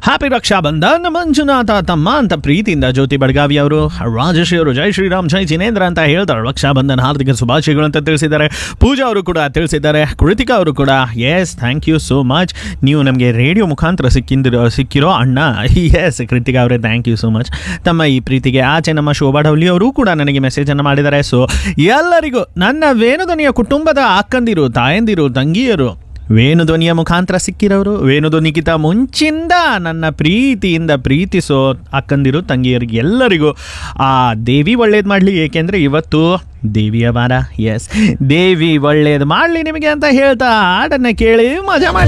happy ರಕ್ಷಾ ಬಂಧನ್ ಮಂಜುನಾಥ ತಮ್ಮ ಅಂತ ಪ್ರೀತಿಯಿಂದ ಜ್ಯೋತಿ ಬಡ್ಗಾವಿ ಅವರು ರಾಜಶ್ರೀ ಅವರು ಜೈ ಶ್ರೀರಾಮ್ ಜೈ ಜಿನೇಂದ್ರ ಅಂತ ಹೇಳ್ತಾರೆ ರಕ್ಷಾ ಬಂಧನ್ ಹಾರ್ದಿಕ ಶುಭಾಶಯಗಳು ಅಂತ ತಿಳಿಸಿದ್ದಾರೆ ಪೂಜಾ ಅವರು ಕೂಡ ತಿಳಿಸಿದ್ದಾರೆ ಕೃತಿಕಾ ಅವರು ಕೂಡ yes thank you so much ನೀವು ನಮಗೆ ರೇಡಿಯೋ ಮುಖಾಂತರ ಸಿಕ್ಕಿಂದಿರೋ ಸಿಕ್ಕಿರೋ ಅಣ್ಣ ಎಸ್ ಕೃತಿಕಾ ಅವರೇ ಥ್ಯಾಂಕ್ ಯು ಸೋ ಮಚ್ ತಮ್ಮ ಈ ಪ್ರೀತಿಗೆ ಆಚೆ ನಮ್ಮ ಶೋಭಾ ಡೌಲಿ ಅವರು ಕೂಡ ನನಗೆ ಮೆಸೇಜನ್ನು ಮಾಡಿದ್ದಾರೆ ಸೊ ಎಲ್ಲರಿಗೂ ನನ್ನ ವೇಣುಧ್ವನಿಯ ಕುಟುಂಬದ ಅಕ್ಕಂದಿರು ತಾಯಂದಿರು ತಂಗಿಯರು ವೇಣುಧ್ವನಿಯ ಮುಖಾಂತರ ಸಿಕ್ಕಿರೋರು ವೇಣುಧ್ವನಿಗಿಂತ ಮುಂಚಿಂದ ನನ್ನ ಪ್ರೀತಿಯಿಂದ ಪ್ರೀತಿಸೋ ಅಕ್ಕಂದಿರು ತಂಗಿಯರಿಗೆ ಎಲ್ಲರಿಗೂ ಆ ದೇವಿ ಒಳ್ಳೇದು ಮಾಡಲಿ ಏಕೆಂದರೆ ಇವತ್ತು ದೇವಿಯ ವಾರ ಎಸ್ ದೇವಿ ಒಳ್ಳೇದು ಮಾಡಲಿ ನಿಮಗೆ ಅಂತ ಹೇಳ್ತಾ ಹಾಡನ್ನು ಕೇಳಿ ಮಜಾ ಮಾಡಿ